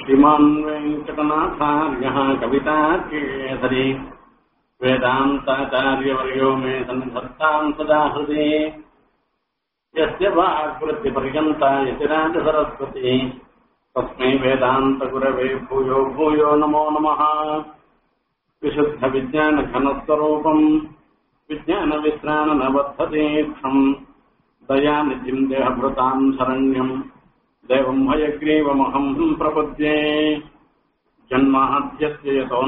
श्रीमान् वेङ्कटनाथार्यः कविताकेसरी वेदान्ताचार्यवर्यो मे सन्धत्ताम् सदा हृदि यस्य वाक्वृत्तिपर्यन्ता यतिराजसरस्वती तस्मै वेदान्तगुरवे भूयो भूयो नमो नमः विशुद्धविज्ञानघनस्वरूपम् विज्ञानवित्राणनबद्धतीर्थम् दयानिधिम् देहभृताम् शरण्यम् देवम् हयग्रीवमहम् प्रपद्ये जन्माद्यस्य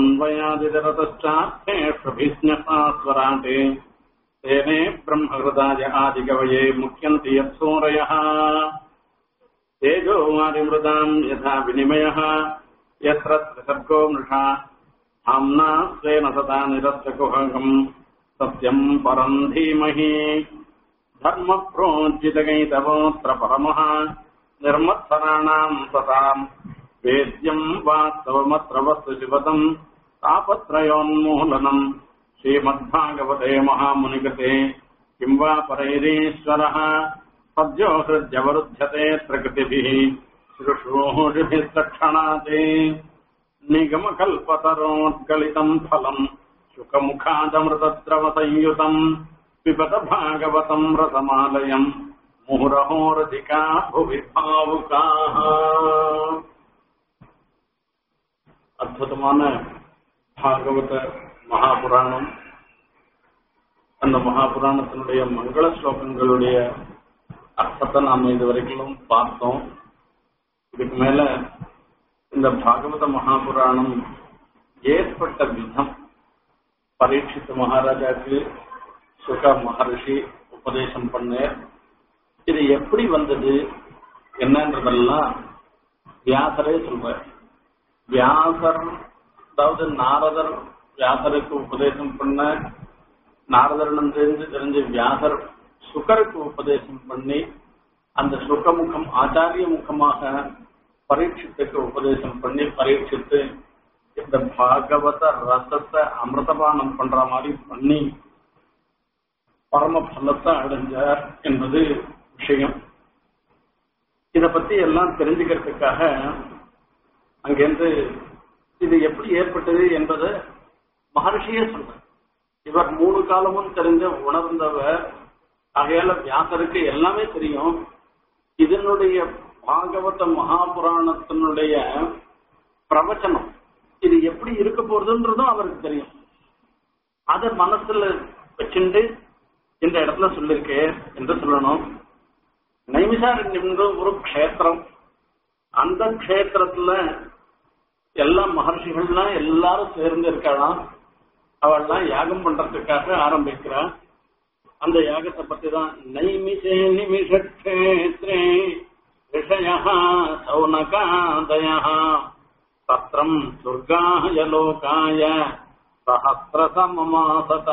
यतोऽन्वयादिरतश्चार्थेष्वभिज्ञतास्वराटे तेने ब्रह्महृदाय आदिकवये मुख्यन्ति यत्सूरयः तेजो वारिमृदाम् यथा विनिमयः यत्र त्रिसर्गो मृषा धाम्ना स्वेन सदा निरस्तकुहकम् सत्यम् परम् धीमहि धर्मप्रोज्जितगैतवोऽत्र परमः निर्मत्सराणाम् सताम् वेद्यम् वास्तवमत्र वस्तु शिवतम् तापत्रयोन्मूलनम् श्रीमद्भागवते महामुनिगते किम् वा परैरीश्वरः सद्यो हृद्यवरुध्यते प्रकृतिभिः श्रुश्रूषिभिः तक्षणाते निगमकल्पतरोद्गलितम् फलम् शुकमुखादमृतद्रवसंयुतम् पिबत भागवतम् रसमालयम् मुहुरहोरधिका भुवि भावुकाः அற்புதமான பாகவத மகாபுராணம் அந்த மகாபுராணத்தினுடைய மங்கள ஸ்லோகங்களுடைய அர்த்தத்தை நாம இது வரைக்கும் பார்த்தோம் இதுக்கு மேல இந்த பாகவத மகாபுராணம் ஏற்பட்ட விதம் பரீட்சித்த மகாராஜாக்கு சுக மகர்ஷி உபதேசம் பண்ண இது எப்படி வந்தது என்னன்றதெல்லாம் வியாசரே சொல்ற வியாசர் அதாவது நாரதர் வியாசருக்கு உபதேசம் பண்ண நாரதரிடம் தெரிஞ்சு தெரிஞ்ச வியாசர் சுகருக்கு உபதேசம் பண்ணி அந்த சுகமுகம் ஆச்சாரிய முகமாக பரீட்சித்துக்கு உபதேசம் பண்ணி பரீட்சித்து இந்த பாகவத ரசத்தை அமிர்தபானம் பண்ற மாதிரி பண்ணி பரம பலத்தை அடைஞ்சார் என்பது விஷயம் இத பத்தி எல்லாம் தெரிஞ்சுக்கிறதுக்காக அங்கிருந்து இது எப்படி ஏற்பட்டது என்பது மகர்ஷியே சொல்ற இவர் மூணு காலமும் தெரிஞ்ச உணர்ந்தவர் ஆகையால வியாசருக்கு எல்லாமே தெரியும் இதனுடைய பாகவத மகாபுராணத்தினுடைய பிரவச்சனம் இது எப்படி இருக்க போறதுன்றதும் அவருக்கு தெரியும் அத மனசுல வச்சுட்டு இந்த இடத்துல சொல்லிருக்கு என்று சொல்லணும் நைமிசாரண்யம்ன்ற ஒரு க்ஷேத்திரம் அந்த க்ஷேத்திரத்துல எல்லா மகர்ஷிகள்லாம் எல்லாரும் சேர்ந்து இருக்கலாம் அவள்லாம் யாகம் பண்றதுக்காக ஆரம்பிக்கிறான் அந்த யாகத்தை பத்தி தான் நைமிஷே நிமிஷேத்ரே ரிஷய சௌனகாதய சத்திரம் துர்காய லோகாய சஹசிரசமமாசத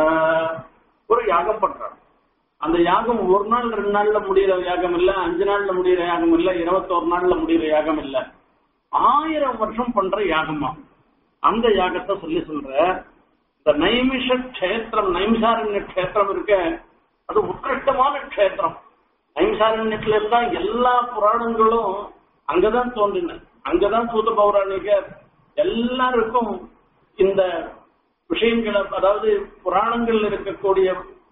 ஒரு யாகம் பண்றான் அந்த யாகம் ஒரு நாள் ரெண்டு நாள்ல முடிகிற யாகம் இல்ல அஞ்சு நாள்ல முடிகிற யாகம் இல்ல இருபத்தோரு நாள்ல முடிகிற யாகம் இல்ல ஆயிரம் வருஷம் பண்ற யாகமா அந்த யாகத்தை சொல்லி சொல்ற இந்த நைமிஷ கஷேத்திரம் நைமிசாரண்ய கஷேத்திரம் இருக்க அது உத்கிருஷ்டமான கஷேத்திரம் நைமிசாரண்யத்துல இருந்தா எல்லா புராணங்களும் அங்கதான் தோன்றின அங்கதான் சூத பௌராணிகர் எல்லாருக்கும் இந்த விஷயங்களை அதாவது புராணங்கள் இருக்கக்கூடிய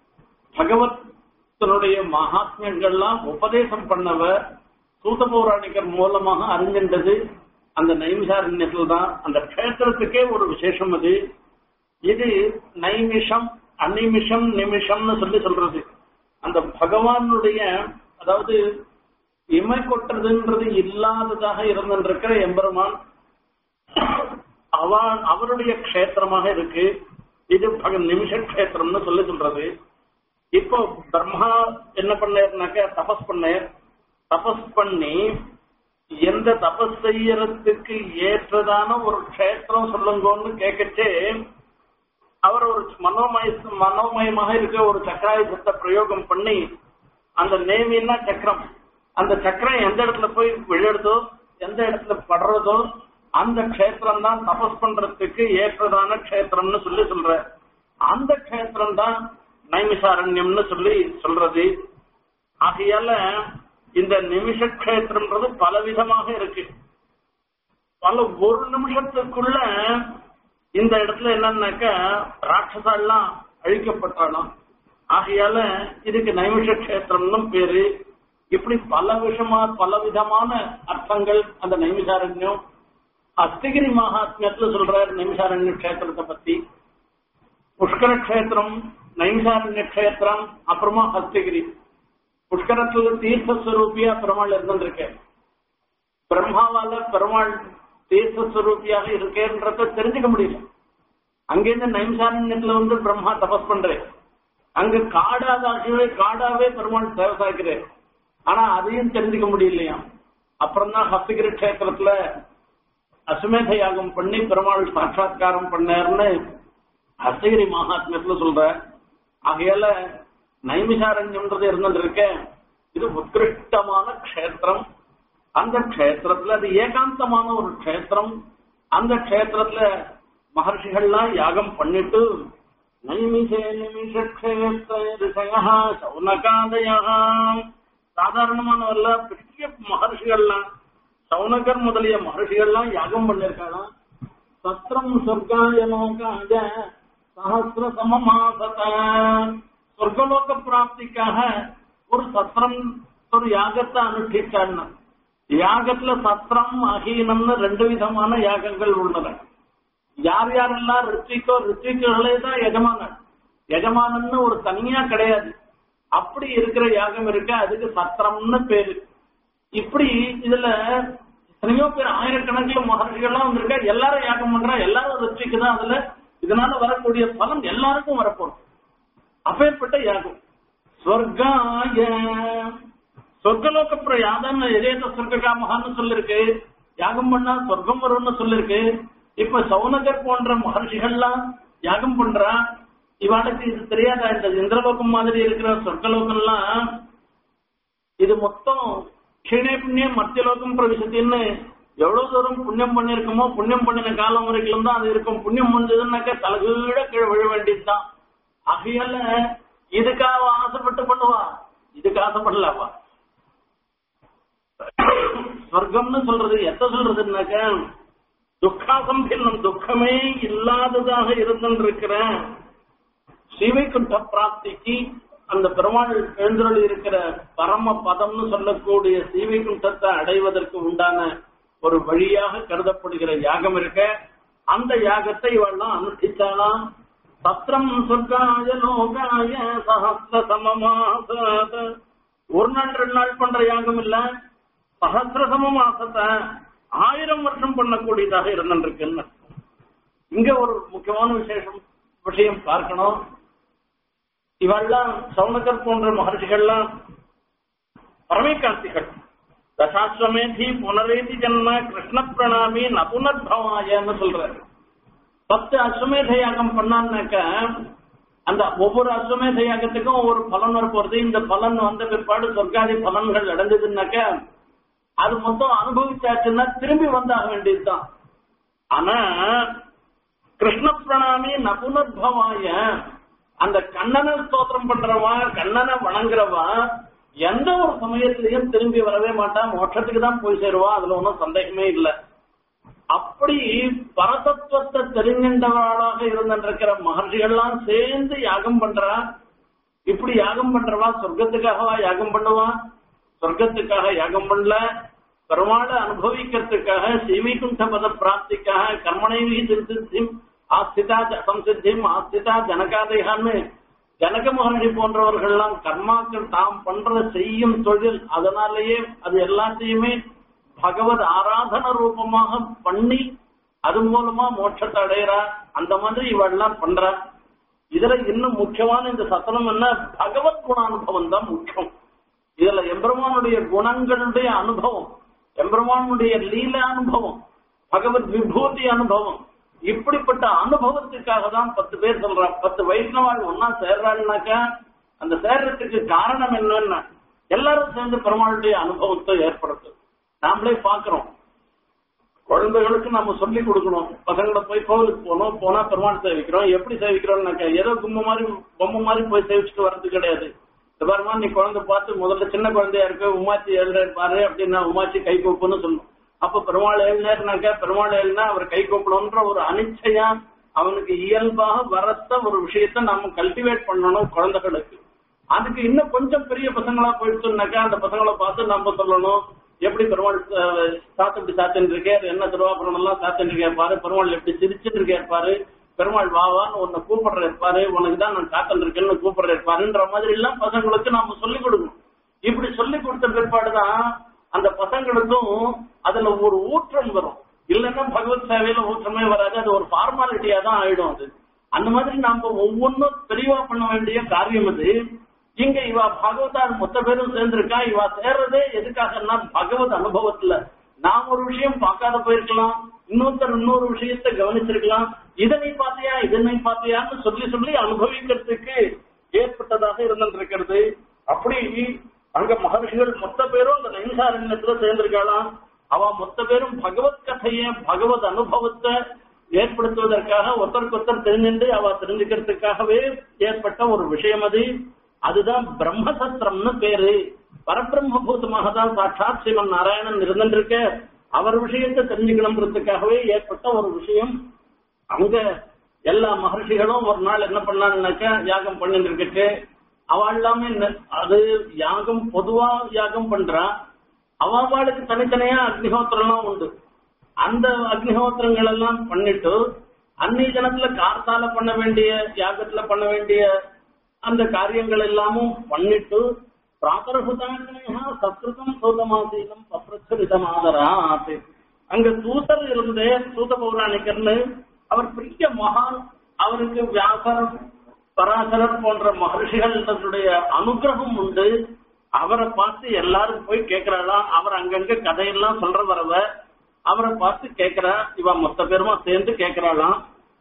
பகவத்தினுடைய மகாத்மியங்கள்லாம் உபதேசம் பண்ணவர் சூத பௌராணிகர் மூலமாக அறிஞ்சின்றது அந்த நைமிசாரண்யத்தில் தான் அந்த கஷேத்திரத்துக்கே ஒரு விசேஷம் அது இது நைமிஷம் அநிமிஷம் நிமிஷம்னு சொல்லி சொல்றது அந்த பகவானுடைய அதாவது இமை கொட்டுறதுன்றது இல்லாததாக இருந்திருக்கிற எம்பெருமான் அவன் அவருடைய க்ஷேத்திரமாக இருக்கு இது பக நிமிஷ க்ஷேத்திரம்னு சொல்லி சொல்றது இப்போ பிரம்மா என்ன பண்ணாருனாக்க தபஸ் பண்ணார் தபஸ் பண்ணி எந்த தபஸ் செய்யறதுக்கு ஏற்றதான ஒரு க்ஷேத்திரம் சொல்லுங்கன்னு கேட்கச்சே அவர் ஒரு மனோமய மனோமயமாக இருக்க ஒரு சக்கராயுதத்தை பிரயோகம் பண்ணி அந்த நேமின்னா சக்கரம் அந்த சக்கரம் எந்த இடத்துல போய் விழுறதோ எந்த இடத்துல படுறதோ அந்த க்ஷேத்திரம் தான் தபஸ் பண்றதுக்கு ஏற்றதான க்ஷேத்திரம்னு சொல்லி சொல்ற அந்த க்ஷேத்திரம் தான் நைமிசாரண்யம்னு சொல்லி சொல்றது ஆகையால இந்த நிமிஷ கஷேத்திரம்ன்றது பலவிதமாக இருக்கு பல ஒரு நிமிஷத்துக்குள்ள இந்த இடத்துல என்னன்னாக்கா ராட்சசாலாம் அழிக்கப்பட்டாலும் ஆகையால இதுக்கு நைமிஷ கஷேத்திரம்னு பேரு இப்படி பல விஷமா பல விதமான அர்த்தங்கள் அந்த நைமிஷாரண்யம் அஸ்தகிரி மகாத்மியத்துல சொல்றார் நைமிஷாரண்ய கஷேத்திரத்தை பத்தி புஷ்கர கஷேத்திரம் நைமிஷாரண்ய கஷேத்திரம் அப்புறமா ஹஸ்தகிரி புஷ்கரத்துல தீர்த்தஸ்வரூபியா பெருமாள் இருந்திருக்கேன் பிரம்மாவால பெருமாள் தீர்த்தஸ்வரூபியாக இருக்கேன்றத தெரிஞ்சுக்க முடியல அங்கிருந்து நைம்சாரண்யத்துல வந்து பிரம்மா தபஸ் பண்றேன் அங்க காடாதாகவே காடாவே பெருமாள் சேவை சாய்க்கிறேன் ஆனா அதையும் தெரிஞ்சுக்க முடியலையா அப்புறம் தான் ஹஸ்தகிரி கஷேத்திரத்துல அசுமேத யாகம் பண்ணி பெருமாள் சாட்சாத்காரம் பண்ணாருன்னு ஹஸ்தகிரி மகாத்மியத்துல சொல்ற ஆகையால நைமிசாரண்யம்ன்றது இருந்துட்டு இது உத்கிருஷ்டமான க்ஷேத்திரம் அந்த க்ஷேத்திரத்துல அது ஏகாந்தமான ஒரு க்ஷேத்திரம் அந்த க்ஷேத்திரத்துல மகர்ஷிகள்லாம் யாகம் பண்ணிட்டு நைமிஷே நிமிஷ க்ஷேத்திரா சௌனகாதயா சாதாரணமானவல்ல பெரிய மகர்ஷிகள்லாம் சௌனகர் முதலிய மகர்ஷிகள்லாம் யாகம் பண்ணிருக்காளாம் சத்திரம் சொர்க்காய லோகாய சஹசிர சமமாசத சொர்க்கலோக பிராப்திக்காக ஒரு சத்திரம் ஒரு யாகத்தை அனுஷ்டிச்சான்னு யாகத்துல சத்திரம் அகீனம்னு ரெண்டு விதமான யாகங்கள் உள்ளன யார் யாரெல்லாம் ரித்திக்கோ ரித்திக்குகளே தான் எஜமானன் எஜமானன்னு ஒரு தனியா கிடையாது அப்படி இருக்கிற யாகம் இருக்க அதுக்கு சத்திரம்னு பேரு இப்படி இதுல எத்தனையோ பேர் ஆயிரக்கணக்கில் மகர்ஷிகள்லாம் வந்திருக்கா எல்லாரும் யாகம் பண்றா எல்லாரும் ரித்திக்கு தான் அதுல இதனால வரக்கூடிய பலன் எல்லாருக்கும் வரப்போம் அப்பேற்பட்ட யாகம் ஸ்வர்காய சொர்க்கலோக பிரயாதம் எதேத சொர்க்காமகான்னு சொல்லிருக்கு யாகம் பண்ணா சொர்க்கம் வரும்னு சொல்லிருக்கு இப்ப சௌனகர் போன்ற மகர்ஷிகள்லாம் யாகம் பண்றா இவாளுக்கு இது தெரியாதா இந்த இந்திரலோகம் மாதிரி இருக்கிற சொர்க்கலோகம்லாம் இது மொத்தம் கீழே புண்ணியம் மத்தியலோகம் பிரவிசத்தின்னு எவ்வளவு தூரம் புண்ணியம் பண்ணிருக்கோமோ புண்ணியம் பண்ணின காலம் வரைக்கும் தான் அது இருக்கும் புண்ணியம் முடிஞ்சதுன்னாக்க தலகீழ கீழே விழ வேண்டியதுதான் ஆகையால இதுக்காக ஆசைப்பட்டு பண்ணுவா இதுக்கு ஆசைப்படலாவா ஸ்வர்க்கம்னு சொல்றது எத்த சொல்றதுன்னாக்க துக்காசம்பின்னம் துக்கமே இல்லாததாக இருந்திருக்கிற ஸ்ரீவைகுண்ட பிராப்திக்கு அந்த பெருமாள் எழுந்தருள் இருக்கிற பரம பதம்னு சொல்லக்கூடிய ஸ்ரீவைகுண்டத்தை அடைவதற்கு உண்டான ஒரு வழியாக கருதப்படுகிற யாகம் இருக்க அந்த யாகத்தை இவெல்லாம் அனுஷ்டித்தாலாம் சத்திரம் சொர்க்காய லோகாய சஹஸ்ர சமமாசத ஒரு நாள் ரெண்டு நாள் பண்ற யாகம் இல்ல சஹஸ்ர சமமாசத்தை ஆயிரம் வருஷம் பண்ணக்கூடியதாக இருந்திருக்குன்னு இங்க ஒரு முக்கியமான விசேஷம் விஷயம் பார்க்கணும் இவெல்லாம் சௌனகர் போன்ற மகர்ஷிகள்லாம் பரமேகாந்திகள் தசாஸ்வமேதி புனரேதி ஜன்ம கிருஷ்ண பிரணாமி நபுனர்பவாயன்னு சொல்றாரு பத்து அஸ்வமேத யாகம் பண்ணான்னாக்க அந்த ஒவ்வொரு அஸ்வமேத யாகத்துக்கும் ஒவ்வொரு பலன் வர போறது இந்த பலன் வந்த பிற்பாடு சொர்க்காதி பலன்கள் அடைஞ்சதுன்னாக்க அது மொத்தம் அனுபவிச்சாச்சுன்னா திரும்பி வந்தாக வேண்டியதுதான் ஆனா கிருஷ்ண பிரணாமி நபுனர்பவாய அந்த கண்ணனை ஸ்தோத்திரம் பண்றவா கண்ணனை வணங்குறவா எந்த ஒரு சமயத்திலையும் திரும்பி வரவே மாட்டான் மோட்சத்துக்கு தான் போய் சேருவா அதுல ஒன்றும் சந்தேகமே இல்லை அப்படி பரதத்துவத்தை தெரிஞ்சின்றவர்களாக இருந்திருக்கிற மகர்ஷிகள்லாம் சேர்ந்து யாகம் பண்றா இப்படி யாகம் பண்றவா சொர்க்கத்துக்காகவா யாகம் பண்ணுவா சொர்க்கத்துக்காக யாகம் பண்ணல பெருமாளை அனுபவிக்கிறதுக்காக சீவிகுண்ட பத பிராப்திக்காக கர்மனைவி திருசித்திம் ஆஸ்திதா சம்சித்திம் ஆஸ்திதா ஜனகாதையான்னு ஜனக மகர்ஷி போன்றவர்கள்லாம் கர்மாக்கள் தாம் பண்ற செய்யும் தொழில் அதனாலேயே அது எல்லாத்தையுமே பகவத் ஆராதன ரூபமாக பண்ணி அது மூலமா மோட்சத்தை அடையிறா அந்த மாதிரி இவெல்லாம் பண்றா இதுல இன்னும் முக்கியமான இந்த சத்தனம் என்ன பகவத் குணானுபவம் தான் முக்கியம் இதுல எம்பெருமானுடைய குணங்களுடைய அனுபவம் எம்பெருமானுடைய லீல அனுபவம் பகவத் விபூதி அனுபவம் இப்படிப்பட்ட அனுபவத்துக்காக தான் பத்து பேர் சொல்றான் பத்து வைஷ்ணவாள் ஒன்னா சேர்றாள்னாக்கா அந்த சேர்றதுக்கு காரணம் என்னன்னா எல்லாரும் சேர்ந்து பெருமாளுடைய அனுபவத்தை ஏற்படுத்தும் நாமளே பாக்குறோம் குழந்தைகளுக்கு நம்ம சொல்லி கொடுக்கணும் பசங்களை போய் கோவிலுக்கு போனோம் போனா பெருமாள் சேவிக்கிறோம் எப்படி சேவிக்கிறோம்னாக்கா ஏதோ கும்ப மாதிரி பொம்மை மாதிரி போய் சேவிச்சுட்டு வர்றது கிடையாது இந்த பாருமா நீ குழந்தை பார்த்து முதல்ல சின்ன குழந்தையா இருக்கு உமாச்சி எழுதுற பாரு அப்படின்னா உமாச்சி கை கூப்புன்னு சொல்லணும் அப்ப பெருமாள் எழுந்தாருனாக்க பெருமாள் எழுந்தா அவர் கை கூப்பிடணுன்ற ஒரு அனிச்சையா அவனுக்கு இயல்பாக வரத்த ஒரு விஷயத்த நாம கல்டிவேட் பண்ணணும் குழந்தைகளுக்கு அதுக்கு இன்னும் கொஞ்சம் பெரிய பசங்களா போயிடுச்சுனாக்கா அந்த பசங்களை பார்த்து நம்ம சொல்லணும் எப்படி பெருமாள் அஹ், சாத்திட்டு சாத்தின்னு இருக்காரு என்ன திருவாபுரம் எல்லாம் சாத்தின்னு இருக்காரு பாரு பெருமாள் எப்படி சிரிச்சுட்டு இருக்காரு பாரு பெருமாள் வாவான்னு உன்னை கூப்பிடுற இருப்பாரு உனக்கு தான் நான் காத்துட்டு இருக்கேன்னு கூப்பிடுற இருப்பாருன்ற மாதிரி எல்லாம் பசங்களுக்கு நாம சொல்லிக் கொடுக்கணும் இப்படி சொல்லி கொடுத்த பிற்பாடுதான் அந்த பசங்களுக்கும் அதுல ஒரு ஊற்றம் வரும் இல்லைன்னா பகவத் சேவையில ஊற்றமே வராது அது ஒரு ஃபார்மாலிட்டியா தான் ஆயிடும் அது அந்த மாதிரி நாம ஒவ்வொன்றும் தெளிவா பண்ண வேண்டிய காரியம் அது இங்க இவா பகவதார் மொத்த பேரும் சேர்ந்திருக்கா இவா சேர்றதே எதுக்காகன்னா பகவத் அனுபவத்துல நாம் ஒரு விஷயம் பார்க்காத போயிருக்கலாம் இன்னொருத்தர் இன்னொரு விஷயத்தை கவனிச்சிருக்கலாம் இதனை பார்த்தியா இதனை பார்த்தியான்னு சொல்லி சொல்லி அனுபவிக்கிறதுக்கு ஏற்பட்டதாக இருந்திருக்கிறது அப்படி அங்க மகர்ஷிகள் மொத்த பேரும் அந்த நைமிசாரண்யத்துல சேர்ந்திருக்கலாம் அவ மொத்த பேரும் பகவத் கதைய பகவத் அனுபவத்தை ஏற்படுத்துவதற்காக ஒருத்தருக்கு ஒருத்தர் தெரிஞ்சுட்டு அவ தெரிஞ்சுக்கிறதுக்காகவே ஏற்பட்ட ஒரு விஷயம் அது அதுதான் பிரம்மசத்திரம்னு பேரு பரபிரம்ம பூதமாக தான் சாட்சாத் சிவன் நாராயணன் இருந்திருக்க அவர் விஷயத்தை தெரிஞ்சுக்கணுன்றதுக்காகவே ஏற்பட்ட ஒரு விஷயம் அங்க எல்லா மகர்ஷிகளும் ஒரு நாள் என்ன பண்ணாங்கன்னாக்கா யாகம் பண்ணிட்டு இருக்கட்டு அவ எல்லாமே நெ- அது யாகம் பொதுவா யாகம் பண்றா அவளுக்கு தனித்தனியா அக்னிஹோத்திரம்லாம் உண்டு அந்த அக்னிஹோத்திரங்கள் எல்லாம் பண்ணிட்டு அன்னைய தினத்துல கார்த்தால பண்ண வேண்டிய யாகத்துல பண்ண வேண்டிய அந்த காரியங்கள் எல்லாமும் பண்ணிட்டு பிராத்தரசுதாங்கனையா சத்ருதம் சூதமாசீனம் பப்ரச்சுரிதமாதராத் அங்க தூதர் இருந்தே சூத பௌராணிகர்னு அவர் பெரிய மகான் அவருக்கு வியாசர் பராசரர் போன்ற மகர்ஷிகளுடைய அனுகிரகம் உண்டு அவரை பார்த்து எல்லாரும் போய் கேட்கிறாளாம் அவர் அங்கங்க கதையெல்லாம் சொல்ற வரவ அவரை பார்த்து கேட்கிறா இவ மொத்த பேருமா சேர்ந்து கேட்கிறாளாம்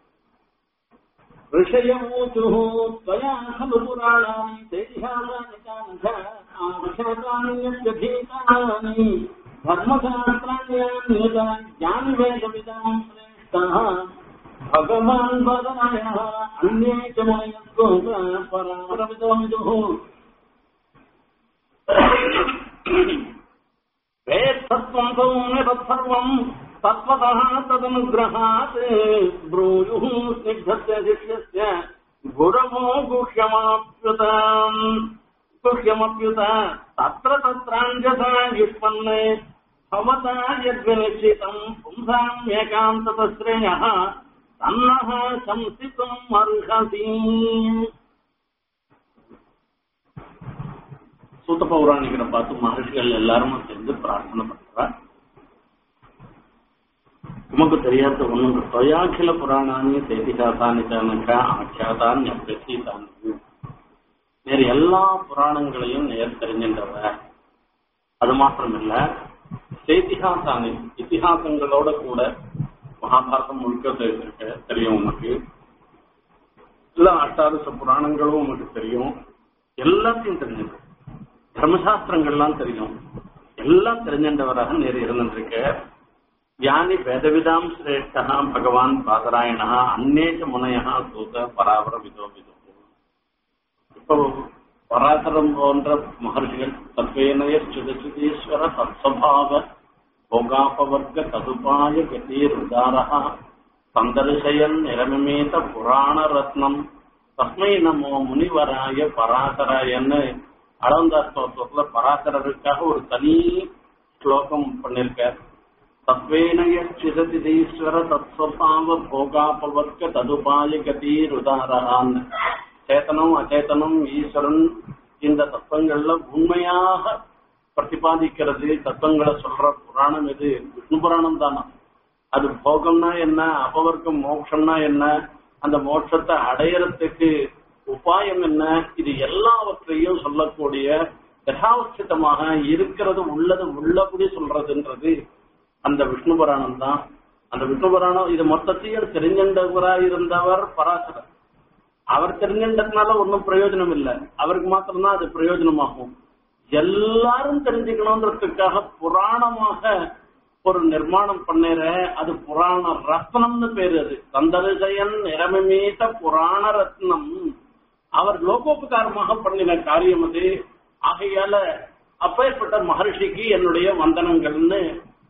ऋषयमूचुः त्वया खलु पुराणानि तेजिहासानि कान्थ आविषातान्यभ्यधीतानि धर्मशास्त्राण्यन्यता ज्ञानवेदविदां श्रेष्ठः भगवान् वदनायः अन्ये च मुनयस्कोप परामरमितो विदुः वेत्सत्त्वं सौम्य तत्सर्वम् तत्त्वतः तदनुग्रहात् ब्रूयुः स्निग्धस्य शिष्यस्य गुरवो गुह्यमाप्युत गुह्यमप्युत तत्र तत्राञ्जसा युष्पन्ने भवता यद्विनिश्चितम् पुंसाम्येकान्ततश्रेयः तन्नः शंसितुम् अर्हसि சூத்த பௌராணிகரை பார்த்து மகர்ஷிகள் எல்லாரும் சேர்ந்து பிரார்த்தனை பண்றா உமக்கு தெரியாத ஒண்ணுங்க தொயாக்கில புராணானி செய்திகாத்தானி தானக்கா ஆக்கியாதான் அப்பியசீதான் நேர் எல்லா புராணங்களையும் நேர் தெரிஞ்சின்றவ அது மாத்திரம் இல்ல செய்திகாசானி இத்திஹாசங்களோட கூட மகாபாரதம் முழுக்க தெரிஞ்சிருக்க தெரியும் உனக்கு எல்லா அஷ்டாதச புராணங்களும் உனக்கு தெரியும் எல்லாத்தையும் தெரிஞ்சிருக்கு தர்மசாஸ்திரங்கள்லாம் தெரியும் எல்லாம் தெரிஞ்சின்றவராக நேர் இருந்திருக்க யானி வேதவிதாம் சிரேஷ்டா பகவான் பாதராயணா அந்நேக முனையா சூத பராபர விதோ விதோ இப்போ பராசரம் போன்ற மகர்ஷிகள் தத்வேனய சுதசுதீஸ்வர தத்ஸ்வபாவ போகாபவர்க்க ததுபாய கதீர் உதாரா சந்தர்சயன் நிரமமேத புராண ரத்னம் தஸ்மை நமோ முனிவராய பராசராயன்னு அளந்தா ஸ்தோத்திரத்துல பராசரருக்காக ஒரு தனி ஸ்லோகம் பண்ணிருக்கார் தத்வேனய சிததிதீஸ்வர தத்ஸ்வபாவ போகாபவர்க்க ததுபாய கதீர் உதாரான் சேத்தனம் அச்சேதனம் ஈஸ்வரன் இந்த தத்துவங்கள்ல உண்மையாக பிரதிபாதிக்கிறது தத்துவங்களை சொல்ற புராணம் இது விஷ்ணு புராணம் தானா அது போகம்னா என்ன அபவர்க்கம் மோட்சம்னா என்ன அந்த மோட்சத்தை அடையறதுக்கு உபாயம் என்ன இது எல்லாவற்றையும் சொல்லக்கூடிய யதாவஸ்திதமாக இருக்கிறது உள்ளது உள்ளபடி சொல்றதுன்றது அந்த விஷ்ணு புராணம் தான் அந்த விஷ்ணு புராணம் இது மொத்தத்தையும் தெரிஞ்சவராக இருந்தவர் பராசரர் அவர் தெரிஞ்சின்றதுனால ஒன்றும் பிரயோஜனம் இல்லை அவருக்கு மாத்திரம்தான் அது பிரயோஜனமாகும் எல்லாரும் தெரிஞ்சுக்கணுன்றதுக்காக புராணமாக ஒரு நிர்மாணம் பண்ணிற அது புராண ரத்னம்னு பேரு அது சந்தரிசயன் நிறமமீத புராண ரத்னம் அவர் லோகோபகாரமாக பண்ணின காரியம் அது ஆகையால அப்பேற்பட்ட மகர்ஷிக்கு என்னுடைய வந்தனங்கள்னு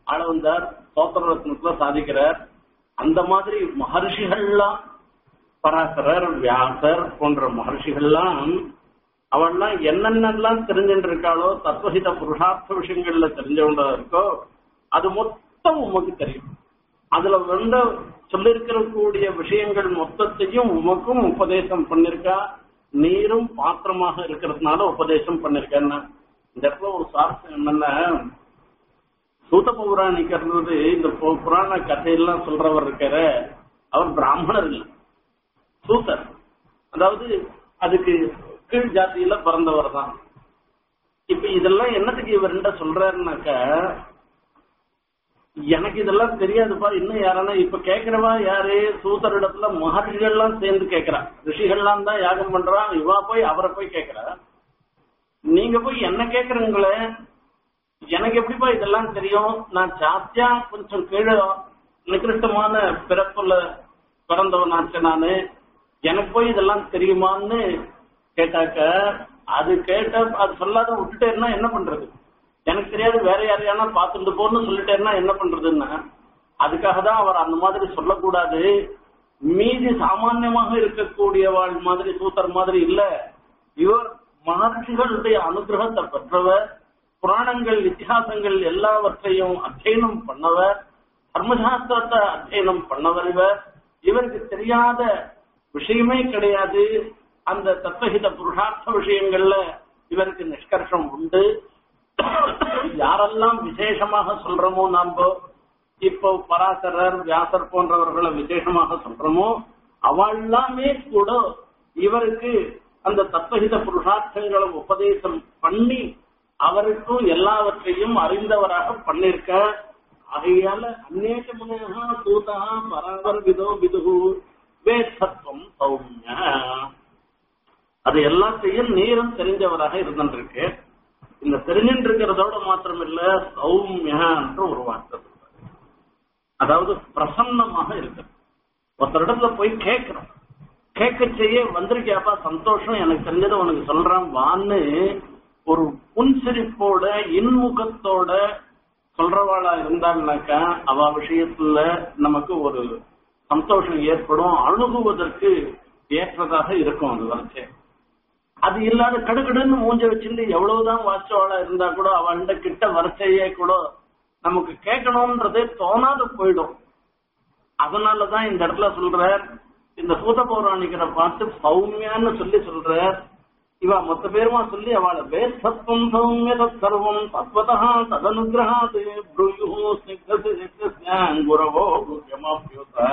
ஆளவந்தார் சோத்திரரத்னத்துல சாதிக்கிறார் அந்த மாதிரி மகர்ஷிகள்லாம் பராசரர் வியாசர் போன்ற மகர்ஷிகள்லாம் அவள்லாம் என்னென்னலாம் தெரிஞ்சுட்டு இருக்காளோ தத்துவஹித புருஷார்த்த விஷயங்கள்ல தெரிஞ்சவங்க இருக்கோ அது மொத்தம் உமக்கு தெரியும் அதுல வந்து சொல்லிருக்கிற கூடிய விஷயங்கள் மொத்தத்தையும் உமக்கும் உபதேசம் பண்ணிருக்கா நீரும் பாத்திரமாக இருக்கிறதுனால உபதேசம் பண்ணிருக்கேன்னா இந்த இடத்துல ஒரு சார்த்தம் என்னன்னா சூத பௌராணிக்கிறது இந்த பு- புராண கதையெல்லாம் சொல்றவர் இருக்கிற அவர் பிராமணர் இல்லை சூத்தர் அதாவது அதுக்கு கீழ் ஜாதியில பிறந்தவர் தான் இப்ப இதெல்லாம் என்னத்துக்கு இவர் என்ன சொல்றாருனாக்க எனக்கு இதெல்லாம் தெரியாதுப்பா இன்னும் யாரானா இப்ப கேக்குறவா யாரு சூத்தர் இடத்துல மகர்ஷிகள்லாம் சேர்ந்து கேக்குறா ரிஷிகள்லாம் தான் யாகம் பண்றான் இவா போய் அவரை போய் கேக்குறா நீங்க போய் என்ன கேக்குறீங்களே எனக்கு எப்படிப்பா இதெல்லாம் தெரியும் நான் சாத்தியா கொஞ்சம் கீழே நிகிருஷ்டமான பிறப்புல பிறந்தவனாச்சு நானு எனக்கு போய் இதெல்லாம் தெரியுமான்னு கேட்டாக்க அது கேட்ட அது சொல்லாத விட்டுட்டேன்னா என்ன பண்றது எனக்கு தெரியாது வேற யாரையானா பார்த்துட்டு போன்னு சொல்லிட்டேன்னா என்ன பண்றதுன்னா அதுக்காக தான் அவர் அந்த மாதிரி சொல்லக்கூடாது மீதி சாமான்யமாக இருக்கக்கூடியவாள் மாதிரி சூத்தர் மாதிரி இல்ல இவர் மகர்ஷிகளுடைய அனுகிரகத்தை பெற்றவர் புராணங்கள் இத்திஹாசங்கள் எல்லாவற்றையும் அத்தியனம் பண்ணவர் தர்மசாஸ்திரத்தை அத்தியனம் பண்ணவர் இவர் இவருக்கு தெரியாத விஷயமே கிடையாது அந்த தத்துவஹித புருஷார்த்த விஷயங்கள்ல இவருக்கு நிஷ்கர்ஷம் உண்டு யாரெல்லாம் விசேஷமாக சொல்றோமோ நாம இப்போ பராசரர் வியாசர் போன்றவர்களை விசேஷமாக சொல்றோமோ அவெல்லாமே கூட இவருக்கு அந்த தத்துவஹித புருஷார்த்தங்களை உபதேசம் பண்ணி அவருக்கும் எல்லாவற்றையும் அறிந்தவராக பண்ணிருக்க ஆகையால அநேக முனையா தூதா பராவர் விதோ விதுகு வேத்தத்துவம் சௌமிய அது எல்லாத்தையும் நீரும் தெரிஞ்சவராக இருந்திருக்கு இந்த தெரிஞ்சுட்டு இருக்கிறதோட மாத்திரம் இல்ல சௌமியன்ற ஒரு வார்த்தை சொல்றாரு. அதாவது பிரசன்னமாக இருக்கு ஒருத்தரிடத்துல போய் கேட்கிறோம் கேட்க செய்ய வந்திருக்கியாப்பா சந்தோஷம் எனக்கு தெரிஞ்சதை உனக்கு சொல்றேன் வான்னு ஒரு புன்சிரிப்போட இன்முகத்தோட சொல்றவாளா இருந்தாங்கனாக்கா அவ விஷயத்துல நமக்கு ஒரு சந்தோஷம் ஏற்படும் அணுகுவதற்கு ஏற்றதாக இருக்கும் அது வரைச்சே அது இல்லாத கடுகடுன்னு மூஞ்ச வச்சிருந்து எவ்வளவுதான் வாச்சவாளா இருந்தா கூட அவள்கிட்ட கிட்ட வரிசையே கூட நமக்கு கேட்கணும்ன்றதே தோணாது போயிடும் அதனாலதான் இந்த இடத்துல சொல்றார் இந்த சூத பௌராணிகரை பார்த்து சௌமியான்னு சொல்லி சொல்றார் இவ மொத்த பேருமா சொல்லி அவளை வேத்தத்துவம் சௌமிய தற்சர்வம் தத்வதா ததனுகிரகாது ப்ரூயு ஸ்னிக்தசி குரவோ குருயமாப்யூதா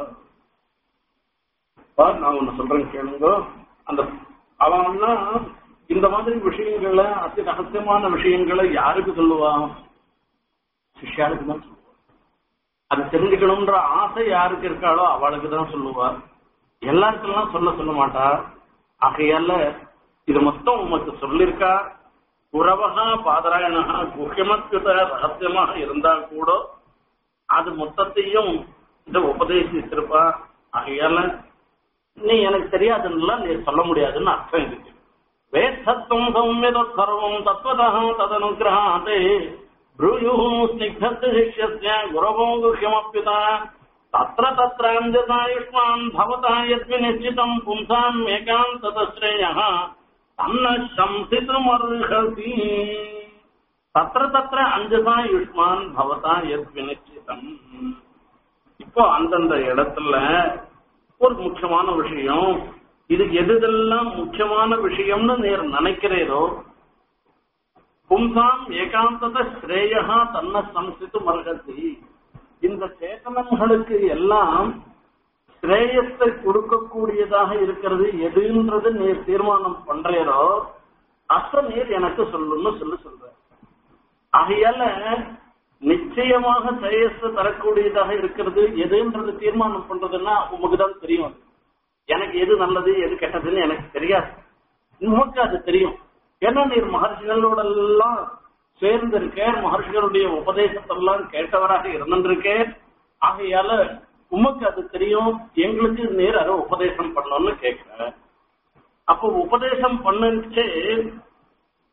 நான் ஒண்ணு சொல்றேன் கேளுங்க அந்த அவன்னா இந்த மாதிரி விஷயங்களை அதி ரகசியமான விஷயங்களை யாருக்கு சொல்லுவான் சிஷ்யாளுக்கு தான் சொல்லுவான் அது தெரிஞ்சுக்கணும்ன்ற ஆசை யாருக்கு இருக்காளோ அவளுக்கு தான் சொல்லுவார் எல்லாருக்கெல்லாம் சொல்ல சொல்ல மாட்டா ஆகையால இது மொத்தம் உமக்கு சொல்லிருக்கா உறவகா பாதராயணகா குஹ்யமத்கிருத ரகசியமாக இருந்தா கூட அது மொத்தத்தையும் இதை உபதேசித்திருப்பா ஆகையால நீ எனக்கு தெரியாதுன்னு நீ சொல்ல முடியாதுன்னு அர்த்தம் இருக்கு வேத்தத்துவம் சௌமியத சர்வம் தத்வதகம் ததனுகிரகாதே ब्रूयुः स्निग्धस्य शिष्यस्य गुरवो गुह्यमप्युता तत्र तत्राञ्जसायुष्मान् भवतः यद्विनिश्चितम् पुंसाम् एकान्ततश्रेयः तन्न शंसितुमर्हसि तत्र तत्र அஞ்சசா யுஷ்மான் பவதா எத் வினிச்சிதம் இப்போ அந்தந்த இடத்துல ஒரு முக்கியமான விஷயம் இது எதுதெல்லாம் முக்கியமான விஷயம்னு நீர் நினைக்கிறீரோ பும்சாம் ஏகாந்தத ஸ்ரேயா தன்ன சம்சித்து மர்கதி இந்த சேத்தனங்களுக்கு எல்லாம் ஸ்ரேயத்தை கொடுக்கக்கூடியதாக இருக்கிறது எதுன்றது நீர் தீர்மானம் பண்றீரோ அத்த நீர் எனக்கு சொல்லுன்னு சொல்லி சொல்ற ஆகையால நிச்சயமாக ஸ்ரேயஸை தரக்கூடியதாக இருக்கிறது எதுன்றது தீர்மானம் பண்றதுன்னா உமக்கு தான் தெரியும் அது. எனக்கு எது நல்லது எது கெட்டதுன்னு எனக்கு தெரியாது உமக்கு அது தெரியும் ஏன்னா நீர் மகர்ஷிகளோட எல்லாம் சேர்ந்து இருக்கேன் மகர்ஷிகளுடைய உபதேசத்தெல்லாம் கேட்டவராக இருந்திருக்கேன் ஆகையால உமக்கு அது தெரியும் எங்களுக்கு நேர் அதை உபதேசம் பண்ணணும்னு கேட்கிறேன் அப்போ உபதேசம் பண்ணுச்சு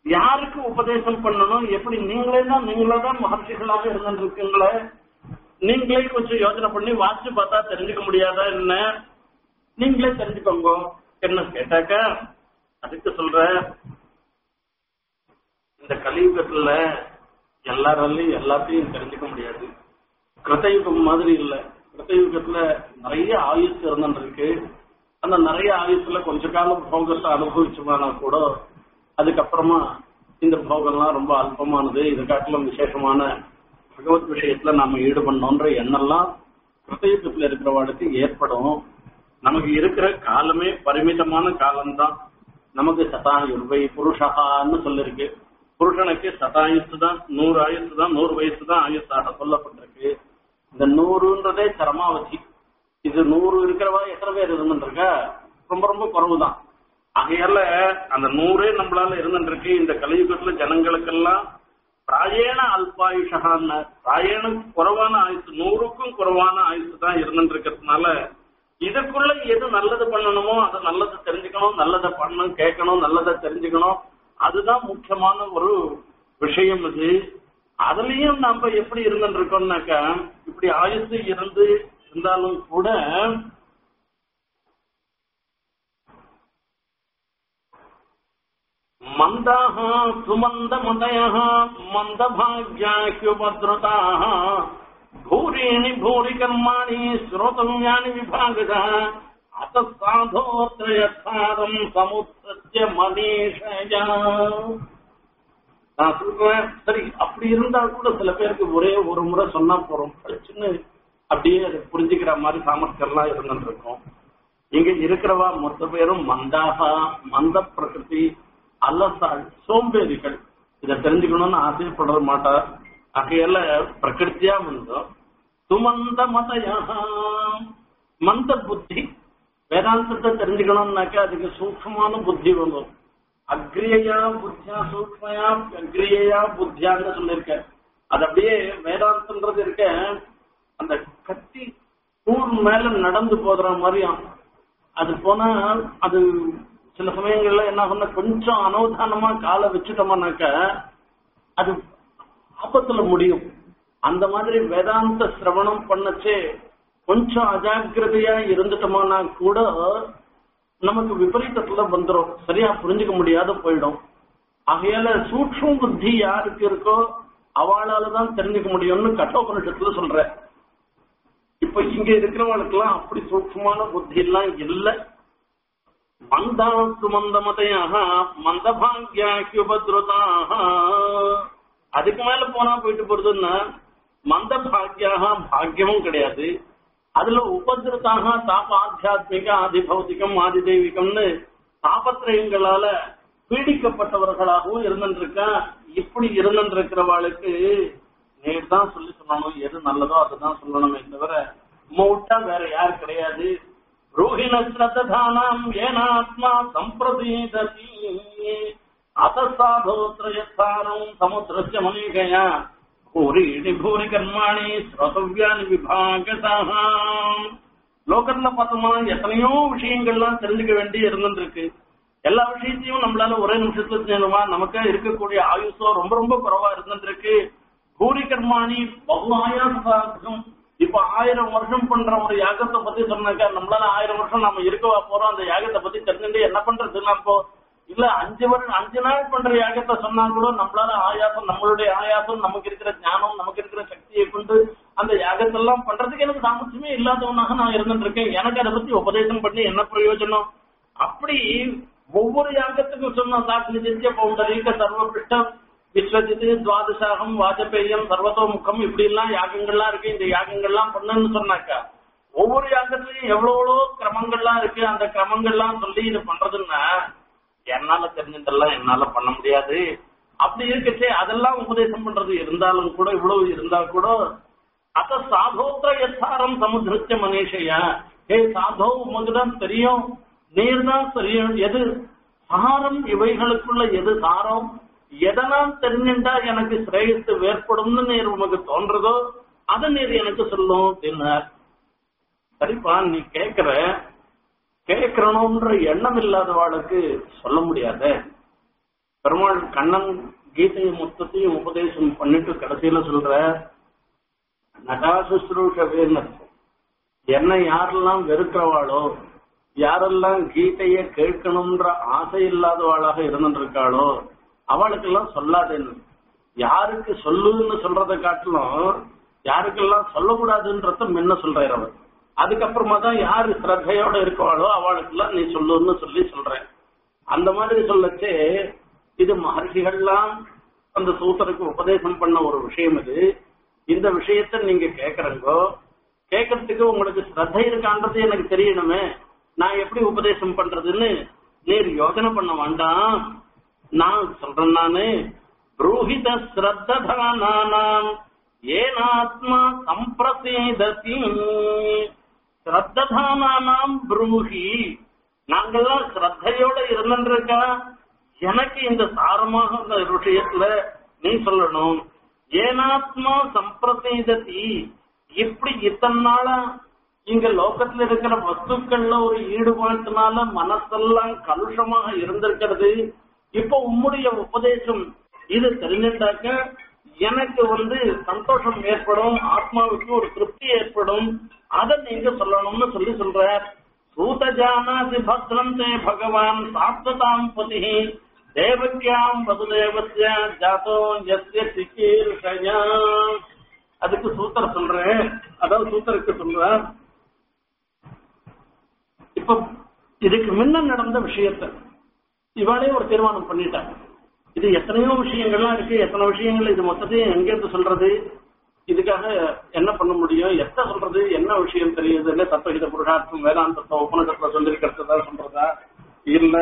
யாருக்கு உபதேசம் பண்ணணும் எப்படி நீங்களே தான் நீங்களே தான் மகர்ஷிகளாக இருந்துருக்கீங்களே நீங்களே கொஞ்சம் யோசனை பண்ணி வாசிச்சு பார்த்தா தெரிஞ்சுக்க முடியாதா என்ன நீங்களே தெரிஞ்சுக்கோங்க என்ன கேட்டாக்க அதுக்கு சொல்ற இந்த கலியுகத்துல எல்லாராலையும் எல்லாத்தையும் தெரிஞ்சுக்க முடியாது கிருத்தயுகம் மாதிரி இல்ல கிருத்தயுகத்துல நிறைய ஆயுசு இருந்துருக்கு அந்த நிறைய ஆயுசுல கொஞ்ச காலம் போகத்தை அனுபவிச்சோம்னா கூட அதுக்கப்புறமா இந்த போகம்லாம் ரொம்ப அல்பமானது இது காட்டிலும் விசேஷமான பகவத் விஷயத்துல நாம ஈடுபடணும்ன்ற எண்ணெல்லாம் கிருத்தயுகத்துல இருக்கிறவாளுக்கு ஏற்படும் நமக்கு இருக்கிற காலமே பரிமிதமான காலம்தான் நமக்கு சதாயுர்வை புருஷகான்னு சொல்லிருக்கு புருஷனுக்கு சதாயுசு தான் நூறு ஆயுசு தான் நூறு வயசு தான் ஆயுசாக சொல்லப்பட்டிருக்கு இந்த நூறுன்றதே சரமாவதி இது நூறு இருக்கிறவா எத்தனை பேர் இருந்துருக்கா ரொம்ப ரொம்ப குறைவு தான் ஆகையால அந்த நூறே நம்மளால இருந்துருக்கு இந்த கலியுகத்துல ஜனங்களுக்கெல்லாம் பிராயேண அல்பாயுஷகான்னு பிராயேண குறைவான ஆயுசு நூறுக்கும் குறைவான ஆயுசு தான் இருந்துட்டு இருக்கிறதுனால இதுக்குள்ள எது நல்லது பண்ணணுமோ அதை நல்லதை தெரிஞ்சுக்கணும் நல்லதை பண்ணணும் கேட்கணும் நல்லதை தெரிஞ்சுக்கணும் அதுதான் முக்கியமான ஒரு விஷயம் இது அதுலயும் நம்ம எப்படி இருந்துட்டு இருக்கோம்னாக்கா இப்படி ஆயுசு இருந்து இருந்தாலும் கூட மந்தாக சுமந்த மதய மந்தபாக்யாஹ்யுபத்ருதாக भूरीणि भूरि कर्माणि श्रोतव्यानि विभागः अत साधोऽत्र यथारम् समुत्सत्य மனீஷயா நான் சொல்றேன் சரி அப்படி இருந்தா கூட சில பேருக்கு ஒரே ஒரு முறை சொன்னா போறோம் படிச்சுன்னு அப்படியே அதை புரிஞ்சுக்கிற மாதிரி சாமர்த்தியம்லாம் இருந்துட்டு இருக்கும் இங்க இருக்கிறவா மொத்த பேரும் மந்தாகா மந்த பிரகிருதி அல்லசாள் சோம்பேறிகள் இதை தெரிஞ்சுக்கணும்னு ஆசைப்பட மாட்டா ஆகையால பிரகிருத்தியா மந்தம் சுமந்த மதயா மந்த புத்தி வேதாந்தத்தை தெரிஞ்சுக்கணும்னாக்கா அதுக்கு சூக்ஷமான புத்தி வரும் அக்ரியயா புத்தியா சூக்மையா அக்ரியயா புத்தியான்னு சொல்லியிருக்க அது அப்படியே வேதாந்தன்றது இருக்க அந்த கத்தி கூர் மேல நடந்து போதுற மாதிரியும் அது போனா அது சில சமயங்கள்ல என்ன பண்ண கொஞ்சம் அனவதானமா காலை வச்சுட்டோம்னாக்க அது ஆபத்துல முடியும் அந்த மாதிரி வேதாந்த சிரவணம் பண்ணச்சே கொஞ்சம் அஜாக்கிரதையா இருந்துட்டோம்னா கூட நமக்கு விபரீதத்துல வந்துடும் சரியா புரிஞ்சுக்க முடியாத போயிடும் ஆகையால சூக்ஷ்ம புத்தி யாருக்கு இருக்கோ அவளால தான் தெரிஞ்சுக்க முடியும்னு கட்டோபனிஷத்துல சொல்ற இப்ப இங்க இருக்கிறவங்களுக்கு எல்லாம் அப்படி சூக்ஷ்மமான புத்தி எல்லாம் இல்ல மந்தா சுமந்த மதையாக மந்தபாகியாக்கியுபத்ருதாக அதுக்கு மேல போனா போயிட்டு போறதுன்னா மந்த பாக்கியாக பாக்கியமும் கிடையாது அதுல உபதிருத்தாக தாப ஆத்தியாத்மிக ஆதி பௌத்திகம் ஆதி தெய்வீகம்னு தாபத்திரயங்களால பீடிக்கப்பட்டவர்களாகவும் இருந்துருக்கா இப்படி இருந்துருக்கிறவாளுக்கு நேர் தான் சொல்லி சொல்லணும் எது நல்லதோ அதுதான் சொல்லணுமே தவிர மூட்டா வேற யார் கிடையாது ரோஹிண ஸ்ரத்தானாம் ஏனாத்மா சம்பிரதீததி அசாதோத்ரயத்தானம் சமுத்திரஸ்ய மனிகயா பூரீணி பூரி கர்மாணி ஸ்ரோதவ்யானி விபாகதாக லோகத்துல பார்த்தோமா எத்தனையோ விஷயங்கள்லாம் தெரிஞ்சுக்க வேண்டி இருந்துருக்கு எல்லா விஷயத்தையும் நம்மளால ஒரே நிமிஷத்துல தெரிஞ்சுமா நமக்கு இருக்கக்கூடிய ஆயுசோ ரொம்ப ரொம்ப குறைவா இருந்துருக்கு பூரி கர்மாணி பகு ஆயாசம் இப்ப ஆயிரம் வருஷம் பண்ற ஒரு யாகத்தை பத்தி சொன்னாக்கா நம்மளால ஆயிரம் வருஷம் நம்ம இருக்கவா போறோம் அந்த யாகத்தை பத்தி தெரிஞ்சுட்டு என்ன பண்றது நம்ம இல்ல அஞ்சு வருடம் அஞ்சு நாள் பண்ற யாகத்தை சொன்னா கூட நம்மளால ஆயாசம் நம்மளுடைய ஆயாசம் நமக்கு இருக்கிற ஞானம் நமக்கு இருக்கிற சக்தியை கொண்டு அந்த யாகத்தெல்லாம் பண்றதுக்கு எனக்கு சாமர்த்தியமே இல்லாதவனாக நான் இருந்துட்டு இருக்கேன் எனக்கு அதை பத்தி உபதேசம் பண்ணி என்ன பிரயோஜனம் அப்படி ஒவ்வொரு யாகத்துக்கும் சொன்ன சாட்சி நித்திய பௌண்டரீக சர்வபிஷ்ட விஸ்வஜித்து துவாதசாகம் வாஜபேயம் சர்வதோமுகம் இப்படி எல்லாம் யாகங்கள்லாம் இருக்கு இந்த யாகங்கள்லாம் பண்ணுன்னு சொன்னாக்கா ஒவ்வொரு யாகத்திலையும் எவ்வளவு கிரமங்கள்லாம் இருக்கு அந்த கிரமங்கள்லாம் சொல்லி இது பண்றதுன்னா என்னால தெரிஞ்சதெல்லாம் என்னால பண்ண முடியாது அப்படி இருக்கச்சே அதெல்லாம் உபதேசம் பண்றது இருந்தாலும் கூட இவ்வளவு இருந்தா கூட அத சாதோத்திர யத்தாரம் சமுதிரச்ச மனேஷையா ஏ சாதோ உமக்குதான் தெரியும் நீர் தான் தெரியும் எது சாரம் இவைகளுக்குள்ள எது சாரம் எதனால் தெரிஞ்சுட்டா எனக்கு சிரேயத்து வேற்படும்னு நீர் உமக்கு தோன்றதோ அதை நீர் எனக்கு சொல்லும் அப்படின்னார் சரிப்பா நீ கேக்குற கேட்கணும்ன்ற எண்ணம் இல்லாதவாளுக்கு சொல்ல முடியாத பெருமாள் கண்ணன் கீதையை மொத்தத்தையும் உபதேசம் பண்ணிட்டு கடைசியில சொல்ற நகாசுஸ்ரூஷவேன்னு என்ன யாரெல்லாம் வெறுக்கிறவாளோ யாரெல்லாம் கீதைய கேட்கணும்ன்ற ஆசை இல்லாதவாளாக இருந்துருக்காளோ அவளுக்கெல்லாம் சொல்லாதேன்னு யாருக்கு சொல்லுன்னு சொல்றதை காட்டிலும் யாருக்கெல்லாம் சொல்லக்கூடாதுன்றத முன்ன சொல்றாரு அவர் அதுக்கப்புறமா தான் யாரு ஸ்ரத்தையோட இருக்கவாளோ அவளுக்கெல்லாம் நீ சொல்லுன்னு சொல்லி சொல்றேன் அந்த மாதிரி சொல்லச்சே இது மகர்ஷிகள்லாம் அந்த சூத்தருக்கு உபதேசம் பண்ண ஒரு விஷயம் இது இந்த விஷயத்த நீங்க கேக்குறங்கோ கேட்கறதுக்கு உங்களுக்கு ஸ்ரத்தை இருக்கான்றது எனக்கு தெரியணுமே நான் எப்படி உபதேசம் பண்றதுன்னு நீர் யோசனை பண்ண வேண்டாம் நான் சொல்றேன் நானு புரோஹித ஸ்ரத்ததானாம் ஏனாத்மா சம்பிரசேததி ஸ்ரத்ததானாம் புரூஹி நாங்கெல்லாம் ஸ்ரத்தையோட இருந்துருக்கா எனக்கு இந்த சாரமாக இந்த விஷயத்துல நீ சொல்லணும் ஏனாத்மா சம்பிரசேததி இப்படி இத்தனை நாளா இங்க லோகத்துல இருக்கிற வஸ்துக்கள்ல ஒரு ஈடுபாட்டுனால மனசெல்லாம் கலுஷமாக இருந்திருக்கிறது இப்ப உம்முடைய உபதேசம் இது தெரிஞ்சுட்டாக்க எனக்கு வந்து சந்தோஷம் ஏற்படும் ஆத்மாவுக்கு ஒரு திருப்தி ஏற்படும் அதை நீங்க சொல்லணும்னு சொல்லி சொல்ற சூதஜானாதி பத்ரம் தே பகவான் சாத்வதாம் பதி தேவக்கியாம் வசுதேவஸ்ய ஜாதோ யஸ்ய சிகீர்ஷயா அதுக்கு சூத்தர் சொல்றேன் அதாவது சூத்தருக்கு சொல்றேன் இப்ப இதுக்கு முன்ன நடந்த விஷயத்த இவாளே ஒரு தீர்மானம் பண்ணிட்டாங்க இது எத்தனையோ விஷயங்கள்லாம் இருக்கு எத்தனை விஷயங்கள் இது மொத்தத்தையும் எங்கேருந்து சொல்றது இதுக்காக என்ன பண்ண முடியும் எத்த சொல்றது என்ன விஷயம் தெரியுது இல்ல தத்துவகித புருஷார்த்தம் வேதாந்தத்தை உபநகத்துல சொல்லிருக்கிறதா சொல்றதா இல்ல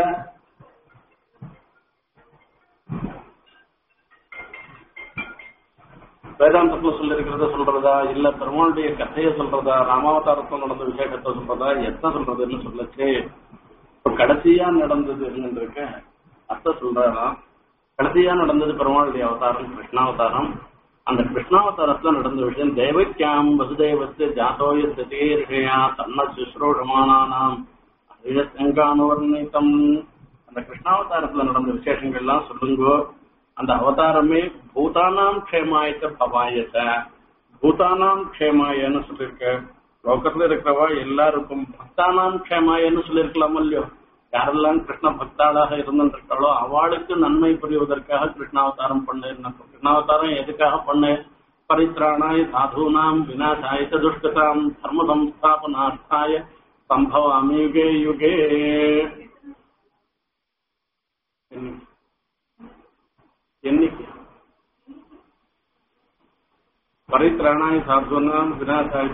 வேதாந்தத்துல சொல்லிருக்கிறத சொல்றதா இல்ல பெருமாளுடைய கதையை சொல்றதா ராமாவதாரத்தில் நடந்த விசேஷத்தை சொல்றதா எத்த சொல்றதுன்னு சொல்லச்சு இப்ப கடைசியா நடந்தது இருக்க அத்த சொல்றாராம் கடைசியா நடந்தது பெருமாளுடைய அவதாரம் கிருஷ்ணாவதாரம் அந்த கிருஷ்ணாவதாரத்துல நடந்த விஷயம் தேவக்கியாம் வசுதேவத்து ஜாதோய திதீர்ஷயா தன்ன சுஸ்ரோஷமானானாம் அனுவர்ணித்தம் அந்த கிருஷ்ணாவதாரத்துல நடந்த விசேஷங்கள்லாம் சொல்லுங்கோ அந்த அவதாரமே பூதானாம் க்ஷேமாயத்த பவாயத்த பூதானாம் க்ஷேமாயன்னு சொல்லியிருக்க லோகத்துல இருக்கிறவா எல்லாருக்கும் பக்தானாம் க்ஷேமாயன்னு சொல்லியிருக்கலாம் இல்லையோ யாரெல்லாம் கிருஷ்ண பக்தாளாக இருந்திருக்காளோ அவளுக்கு நன்மை புரிவதற்காக கிருஷ்ணாவதாரம் பண்ணு கிருஷ்ணாவதாரம் எதுக்காக பண்ணு பரித்ராணாய சாதுனாம் விநாசாய துஷ்டதாம் தர்ம சம்ஸ்தாபனார்த்தாய சம்பவாமி யுகே யுகே எண்ணிக்கை பரித்ராணாய சாதுனாம் விநாசாய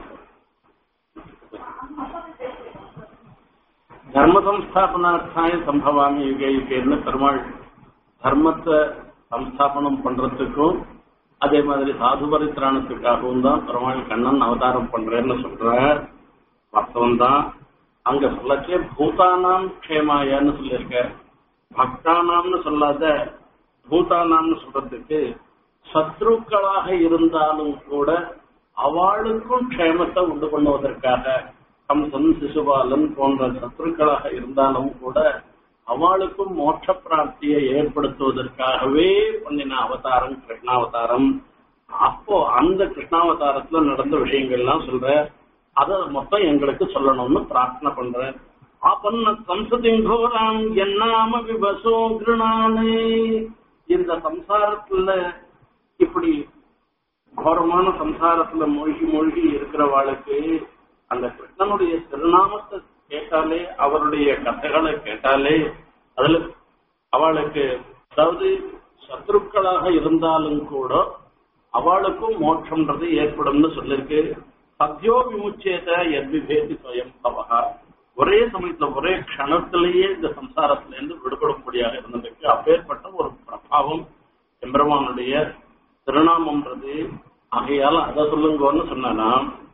தர்ம சம்ஸ்தாபனார்த்தாய சம்பவாமி யுகே யுகேன்னு பெருமாள் தர்மத்தை சம்ஸ்தாபனம் பண்றதுக்கும் அதே மாதிரி சாது பரித்ராணத்துக்காகவும் தான் பெருமாள் கண்ணன் அவதாரம் பண்றேன்னு சொல்ற வாஸ்தவம் தான் அங்க சொல்லச்சே பூதானாம் க்ஷேமாயன்னு சொல்லியிருக்க பக்தானாம்னு சொல்லாத பூதானாம்னு சொல்றதுக்கு சத்ருக்களாக இருந்தாலும் கூட அவளுக்கும் க்ஷேமத்தை உண்டு பண்ணுவதற்காக கம்சன் சிசுபாலன் போன்ற சத்துருக்களாக இருந்தாலும் கூட அவளுக்கும் மோட்ச பிராப்தியை ஏற்படுத்துவதற்காகவே பண்ணின அவதாரம் கிருஷ்ணாவதாரம் அப்போ அந்த கிருஷ்ணாவதாரத்துல நடந்த விஷயங்கள்லாம் சொல்ற அத மொத்தம் எங்களுக்கு சொல்லணும்னு பிரார்த்தனை பண்றேன் ஆபன்ன சம்சதிங்கோராம் என்னாம விபசோ கிருணானே இந்த சம்சாரத்துல இப்படி கோரமான சம்சாரத்துல மூழ்கி மூழ்கி இருக்கிறவாளுக்கு அந்த கிருஷ்ணனுடைய திருநாமத்தை கேட்டாலே அவருடைய கதைகளை கேட்டாலே அதுல அவளுக்கு அதாவது சத்ருக்களாக இருந்தாலும் கூட அவளுக்கும் மோட்சம்ன்றது ஏற்படும்னு சொல்லிருக்கு சத்யோ விமுச்சேத எத்விபேதி சுயம் பவகா ஒரே சமயத்துல ஒரே க்ஷணத்திலேயே இந்த சம்சாரத்துல இருந்து விடுபடும்படியாக இருந்ததுக்கு அப்பேற்பட்ட ஒரு பிரபாவம் எம்பெருமானுடைய திருநாமம்ன்றது ஆகையால அதை சொல்லுங்கன்னு சொன்னா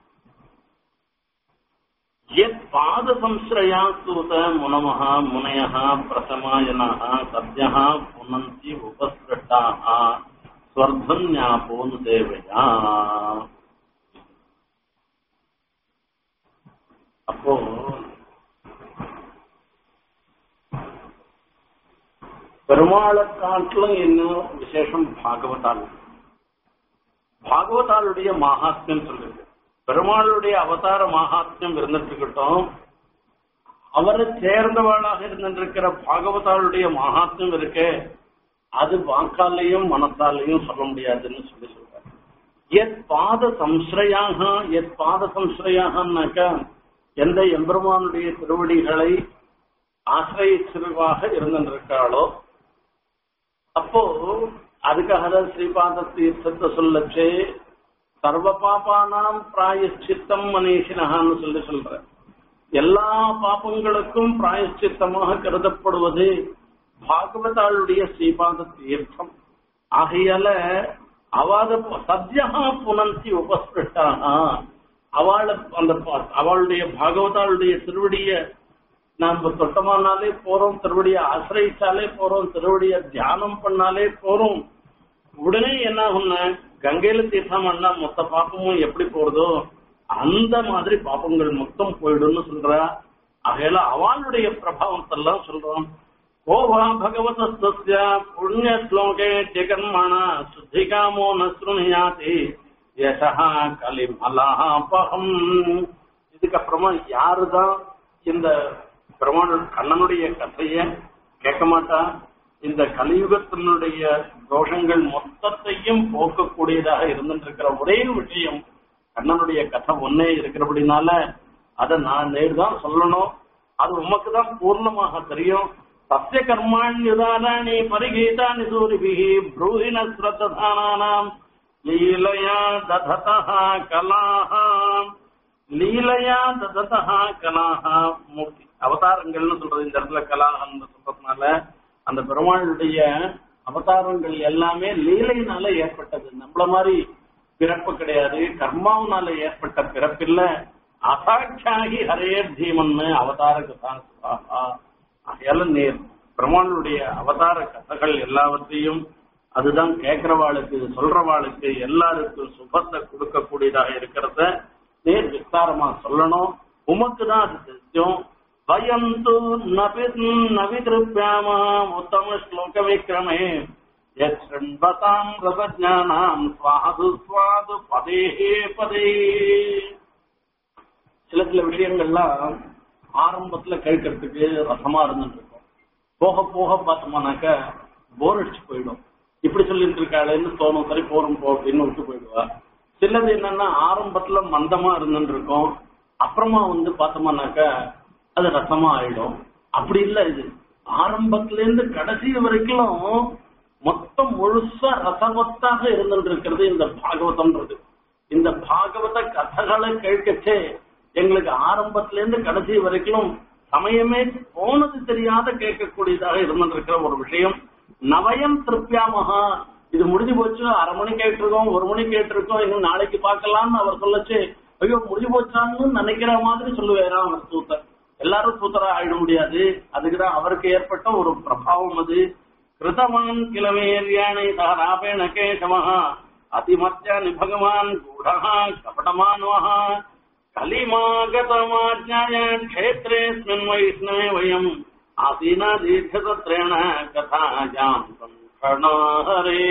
यत्पादसंश्रयास्तुत मुनमः मुनयः प्रथमायनाः सद्यः पुनन्ति उपसृष्टाः स्वर्धन्यापोनुदेवया அப்போ பெருமாளை காட்டிலும் இன்னும் விசேஷம் பாகவதால் பாகவதாளுடைய மகாத்மியம் சொல்லுது பெருமாளுடைய அவதார மகாத்மியம் இருந்துட்டு இருக்கட்டும் அவரை சேர்ந்தவளாக இருந்திருக்கிற பாகவதாளுடைய மகாத்மியம் இருக்கே அது வாக்காலையும் மனத்தாலையும் சொல்ல முடியாதுன்னு சொல்லி சொல்றாரு எத் பாத சம்ஸ்ரயாக எத் பாத சம்ஸ்ரயாகனாக்கா எந்த எம்பெருமானுடைய திருவடிகளை ஆசிரியவாக இருந்திருக்காளோ அப்போ அதுக்காக தான் ஸ்ரீபாத தீர்த்தத்தை சொல்லச்சே சர்வ பாபானாம் பிராயச்சித்தம் மனீஷினகான்னு சொல்லி சொல்ற எல்லா பாபங்களுக்கும் பிராயச்சித்தமாக கருதப்படுவது பாகவதாளுடைய ஸ்ரீபாத தீர்த்தம் ஆகையால அவாத சத்யா புனந்தி உபஸ்பிருஷ்டாக அவளை அந்த அவளுடைய பாகவதாளுடைய திருவடிய நாம தொட்டமானாலே போறோம் திருவடிய ஆசிரியிச்சாலே போறோம் திருவடிய தியானம் பண்ணாலே போறோம் உடனே என்ன ஆகும்னா கங்கையில தீர்த்தம் பண்ணா மொத்த பாப்பமும் எப்படி போறதோ அந்த மாதிரி பாப்பங்கள் மொத்தம் போயிடும்னு சொல்றா அகையில அவளுடைய பிரபாவத்தெல்லாம் சொல்றோம் கோவா பகவதஸ்ய புண்ணிய ஸ்லோகே ஜெகன்மான சுத்திகாமோ நஸ்ருணியாதி யசா கலிமலாபகம் இதுக்கப்புறமா யாருதான் இந்த பெருமாள் கண்ணனுடைய கதைய கேட்க மாட்டா இந்த கலியுகத்தினுடைய தோஷங்கள் மொத்தத்தையும் போக்கக்கூடியதாக இருந்துட்டு ஒரே விஷயம் கண்ணனுடைய கதை ஒன்னே இருக்கிறபடினால அதை நான் நேரு தான் சொல்லணும் அது உமக்கு தான் பூர்ணமாக தெரியும் சத்திய கர்மாண்யுதாராணி பரிகீதானி சூரிபிகி ப்ரூஹின ஸ்ரத்தானாம் லீலயா தததா கலாஹா லீலையா தததா கலாஹா மூர்த்தி அவதாரங்கள்னு சொல்றது இந்த இடத்துல கலாஹன்னு சொல்றதுனால அந்த பெருமாளுடைய அவதாரங்கள் எல்லாமே லீலையினால ஏற்பட்டது நம்மள மாதிரி பிறப்பு கிடையாது கர்மாவனால ஏற்பட்ட பிறப்பில்ல அசாட்சாகி ஹரேர் தீமன்னு அவதார கதா ஆகையால நீர் பெருமாளுடைய அவதார கதைகள் எல்லாவற்றையும் அதுதான் கேட்கிறவாளுக்கு சொல்றவாளுக்கு எல்லாருக்கும் சுபத்தை கொடுக்கக்கூடியதாக இருக்கிறத நேர் விஸ்தாரமா சொல்லணும் உமக்கு தான் அது தெரியும் வயந்து நபி நவிதிருப்பியாம உத்தம ஸ்லோக விக்ரமே யண்பதாம் ரசஜானாம் சுவாது சுவாது பதே பதே சில சில விஷயங்கள்லாம் ஆரம்பத்துல கேட்கறதுக்கு ரசமா இருந்துட்டு இருக்கும் போக போக பார்த்தோம்னாக்க போர் அடிச்சு போயிடும் இப்படி சொல்லிட்டு இருக்காளேன்னு தோணும் சரி போறோம் போ அப்படின்னு விட்டு போயிடுவா சிலது என்னன்னா ஆரம்பத்துல மந்தமா இருந்துட்டு இருக்கும் அப்புறமா வந்து பார்த்தோம்னாக்க அது ரசமா ஆயிடும் அப்படி இல்ல இது ஆரம்பத்துல இருந்து கடைசி வரைக்கும் மொத்தம் முழுசா ரசவத்தாக இருந்துட்டு இருக்கிறது இந்த பாகவதம்ன்றது இந்த பாகவத கதைகளை கேட்கச்சே எங்களுக்கு ஆரம்பத்துல இருந்து கடைசி வரைக்கும் சமயமே போனது தெரியாத கேட்கக்கூடியதாக இருந்திருக்கிற ஒரு விஷயம் நவயம் திருப்பியாமகா இது முடிஞ்சு போச்சு அரை மணி கேட்டிருக்கோம் ஒரு மணி கேட்டிருக்கோம் இன்னும் நாளைக்கு பார்க்கலாம்னு அவர் சொல்லச்சு ஐயோ முடிஞ்சு போச்சான்னு நினைக்கிற மாதிரி சொல்லுவாராம் அவர் சூத்தர் எல்லாரும் சூத்தரா ஆயிட முடியாது அதுக்குதான் அவருக்கு ஏற்பட்ட ஒரு பிரபாவம் அது கிருதவான் கிளவேரியானை தாராபேண கேசமஹா அதிமத்தியானி பகவான் கூடா கபடமான்வஹா கலிமாகதமாஜ்ஞாய க்ஷேத்ரேஸ்மின் வைஷ்ணவே வயம் ஆசீனா தீர்க்கதத்ரேண கதாஜாம் சங்கணாஹரே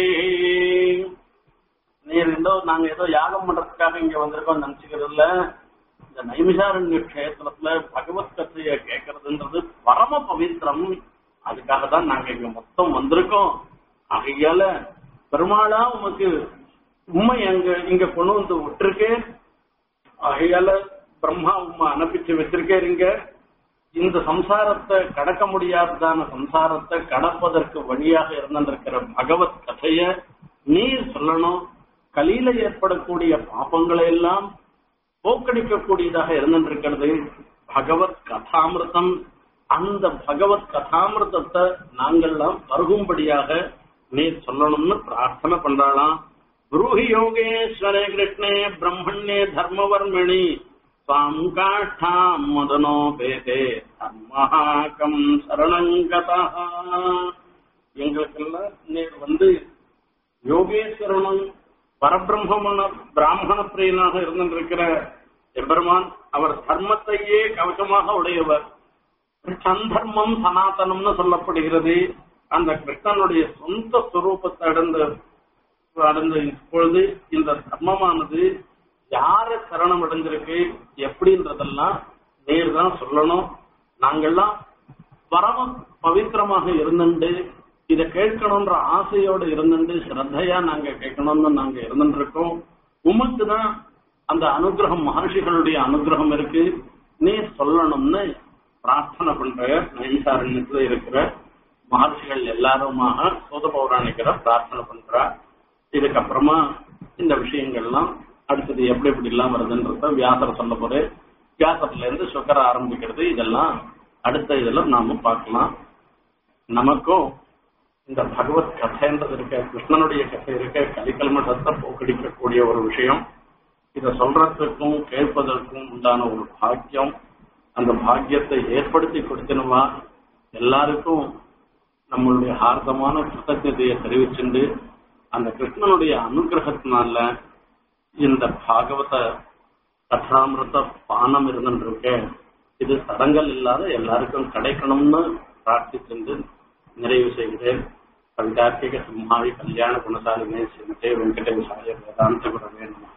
நீர் ஏதோ நாங்க ஏதோ யாகம் பண்றதுக்காக இங்க வந்திருக்கோம் நினைச்சுக்கிறதுல இந்த நைமிஷாரண்ய கஷேத்திரத்துல பகவத் கதைய கேட்கறதுன்றது பரம பவித்திரம் அதுக்காக தான் நாங்க இங்க மொத்தம் வந்திருக்கோம் ஆகையால பெருமாளா உமக்கு உண்மை அங்க இங்க கொண்டு வந்து விட்டுருக்கேன் ஆகையால பிரம்மா உண்மை அனுப்பிச்சு வச்சிருக்கேருங்க இந்த சம்சாரத்தை கடக்க முடியாததான சம்சாரத்தை கடப்பதற்கு வழியாக இருந்திருக்கிற பகவத் கதைய நீர் சொல்லணும் கலியில ஏற்படக்கூடிய பாப்பங்களை எல்லாம் போக்கடிக்கக்கூடியதாக இருந்திருக்கிறது பகவத் கதாமிருதம் அந்த பகவத் கதாமிருதத்தை நாங்கள்லாம் பருகும்படியாக நீர் சொல்லணும்னு பிரார்த்தனை பண்றாளாம் புரூஹி யோகேஸ்வரே கிருஷ்ணே பிரம்மண்யே தர்மவர்மிணி ஸ்வாம் காஷ்டாம் மதனோ பேதே தர்மஹாக்கம் சரணங்கதா எங்களுக்கெல்லாம் நீர் வந்து யோகேஸ்வரனும் பரபிரம்மன பிராமண பிரியனாக இருந்திருக்கிற எம்பெருமான் அவர் தர்மத்தையே கவசமாக உடையவர் சந்தர்மம் சனாதனம்னு சொல்லப்படுகிறது அந்த கிருஷ்ணனுடைய சொந்த ஸ்வரூபத்தை அடைந்த அடைந்த இப்பொழுது இந்த தர்மமானது யார சரணம் அடைஞ்சிருக்கு எப்படின்றதெல்லாம் நேர் தான் சொல்லணும் நாங்கெல்லாம் பரம பவித்திரமாக இருந்துண்டு இதை கேட்கணும்ன்ற ஆசையோடு இருந்துட்டு ஸ்ரத்தையா நாங்க கேட்கணும்னு நாங்க இருந்துட்டு இருக்கோம் உமக்கு தான் அந்த அனுகிரகம் மகர்ஷிகளுடைய அனுகிரகம் இருக்கு நீ சொல்லணும்னு பிரார்த்தனை பண்ற நைசாரண்யத்துல இருக்கிற மகர்ஷிகள் எல்லாருமாக சோத பௌராணிகரை பிரார்த்தனை பண்றா இதுக்கப்புறமா இந்த விஷயங்கள்லாம் அடுத்தது எப்படி எப்படி எல்லாம் வருதுன்றத வியாசர் சொல்ல போது வியாசத்துல இருந்து சுக்கர ஆரம்பிக்கிறது இதெல்லாம் அடுத்த இதெல்லாம் நாம பார்க்கலாம் நமக்கும் இந்த பகவத் கதைன்றது இருக்க கிருஷ்ணனுடைய கதை இருக்க கலிக்கல்மட்டத்தை போக்கடிக்கக்கூடிய ஒரு விஷயம் இதை சொல்றதுக்கும் கேட்பதற்கும் உண்டான ஒரு பாக்கியம் அந்த பாக்கியத்தை ஏற்படுத்தி கொடுத்தனுமா எல்லாருக்கும் நம்மளுடைய ஹார்தமான கிருத்தஜதையை தெரிவிச்சுண்டு அந்த கிருஷ்ணனுடைய அனுகிரகத்தினால இந்த பாகவத கதாமிருத பானம் இருந்துருக்கு இது தடங்கள் இல்லாத எல்லாருக்கும் கிடைக்கணும்னு பிரார்த்திச்சென்று நிறைவு செய்கிறேன் கவிதார்த்திக சிம்ஹாவி கல்யாண குணசாலினே ஸ்ரீமதே வெங்கடேசாய வேதாந்த குரவே நம